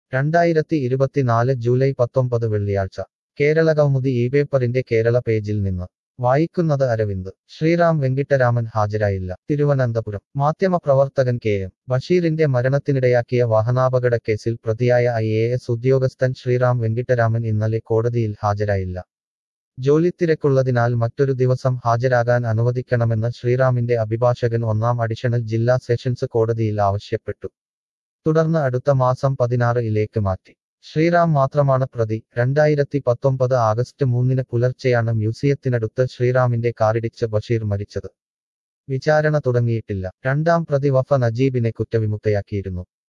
രണ്ടായിരത്തി ഇരുപത്തിനാല് ജൂലൈ പത്തൊമ്പത് വെള്ളിയാഴ്ച കേരള കൗമുദി ഈ പേപ്പറിന്റെ കേരള പേജിൽ നിന്ന് വായിക്കുന്നത് അരവിന്ദ് ശ്രീറാം വെങ്കിട്ടരാമൻ ഹാജരായില്ല തിരുവനന്തപുരം മാധ്യമപ്രവർത്തകൻ കെ എം ബഷീറിന്റെ മരണത്തിനിടയാക്കിയ വാഹനാപകടക്കേസിൽ പ്രതിയായ ഐ എ എസ് ഉദ്യോഗസ്ഥൻ ശ്രീറാം വെങ്കിട്ടരാമൻ ഇന്നലെ കോടതിയിൽ ഹാജരായില്ല ജോലിത്തിരക്കുള്ളതിനാൽ മറ്റൊരു ദിവസം ഹാജരാകാൻ അനുവദിക്കണമെന്ന് ശ്രീറാമിന്റെ അഭിഭാഷകൻ ഒന്നാം അഡീഷണൽ ജില്ലാ സെഷൻസ് കോടതിയിൽ ആവശ്യപ്പെട്ടു തുടർന്ന് അടുത്ത മാസം പതിനാറിലേക്ക് മാറ്റി ശ്രീറാം മാത്രമാണ് പ്രതി രണ്ടായിരത്തി പത്തൊമ്പത് ആഗസ്റ്റ് മൂന്നിന് പുലർച്ചെയാണ് മ്യൂസിയത്തിനടുത്ത് ശ്രീറാമിന്റെ കാറിടിച്ച് ബഷീർ മരിച്ചത് വിചാരണ തുടങ്ങിയിട്ടില്ല രണ്ടാം പ്രതി വഫ നജീബിനെ കുറ്റവിമുക്തയാക്കിയിരുന്നു